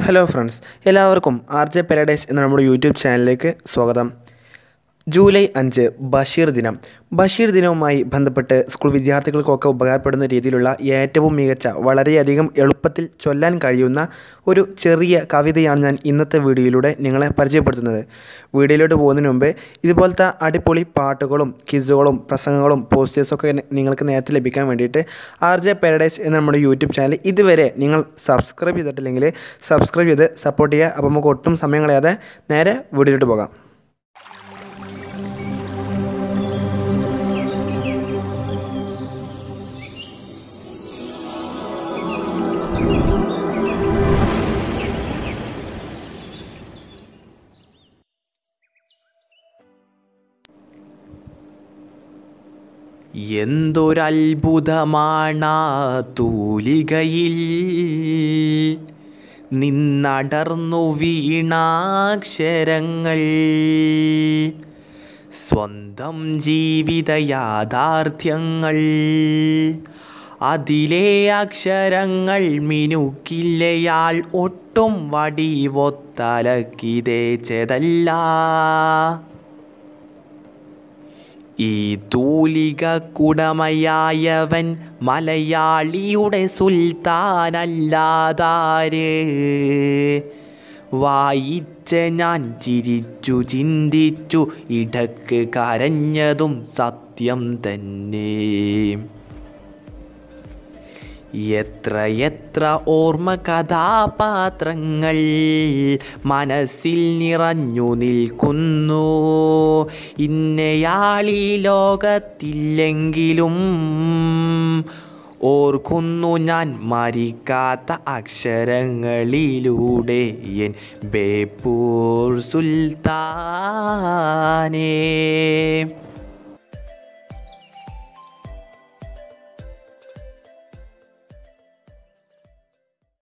hello friends എല്ലാവർക്കും R J paradise എന്ന നമ്മുടെ യൂട്യൂബ് ചാനലിലേക്ക് സ്വാഗതം ജൂലൈ അഞ്ച് ബഷീർ ദിനം ബഷീർ ദിനവുമായി ബന്ധപ്പെട്ട് സ്കൂൾ വിദ്യാർത്ഥികൾക്കൊക്കെ ഉപകാരപ്പെടുന്ന രീതിയിലുള്ള ഏറ്റവും മികച്ച വളരെയധികം എളുപ്പത്തിൽ ചൊല്ലാൻ കഴിയുന്ന ഒരു ചെറിയ കവിതയാണ് ഞാൻ ഇന്നത്തെ വീഡിയോയിലൂടെ നിങ്ങളെ പരിചയപ്പെടുത്തുന്നത് വീഡിയോയിലോട്ട് പോകുന്നതിന് മുമ്പ് ഇതുപോലത്തെ അടിപൊളി പാട്ടുകളും ക്വിസുകളും പ്രസംഗങ്ങളും പോസ്റ്റേഴ്സൊക്കെ നിങ്ങൾക്ക് നേരത്തെ ലഭിക്കാൻ വേണ്ടിയിട്ട് ആർ ജെ പാരഡൈസ് എന്ന നമ്മുടെ യൂട്യൂബ് ചാനൽ ഇതുവരെ നിങ്ങൾ സബ്സ്ക്രൈബ് ചെയ്തിട്ടില്ലെങ്കിൽ സബ്സ്ക്രൈബ് ചെയ്ത് സപ്പോർട്ട് ചെയ്യുക അപ്പോൾ നമുക്ക് ഒട്ടും സമയം കളയാതെ നേരെ വീഡിയോയിലോട്ട് പോകാം എന്തൊരത്ഭുതമാണാ തൂലികയിൽ നിന്നടർന്നു വീണാക്ഷരങ്ങൾ സ്വന്തം ജീവിത യാഥാർത്ഥ്യങ്ങൾ അതിലെ അക്ഷരങ്ങൾ മിനുക്കില്ലയാൾ ഒട്ടും വടിവൊത്തലക്കിതേച്ചതല്ല ഈ തൂലിക കുടമയായവൻ മലയാളിയുടെ സുൽത്താനല്ലാതാര് വായിച്ച ഞാൻ ചിരിച്ചു ചിന്തിച്ചു ഇടക്ക് കരഞ്ഞതും സത്യം തന്നെ എത്രയെത്ര ഓർമ്മ കഥാപാത്രങ്ങൾ മനസ്സിൽ നിറഞ്ഞു നിൽക്കുന്നു ഇന്നയാളീ ലോകത്തില്ലെങ്കിലും ഓർക്കുന്നു ഞാൻ മരിക്കാത്ത അക്ഷരങ്ങളിലൂടെ എൻ ബേപ്പൂർ സുൽത്താനേ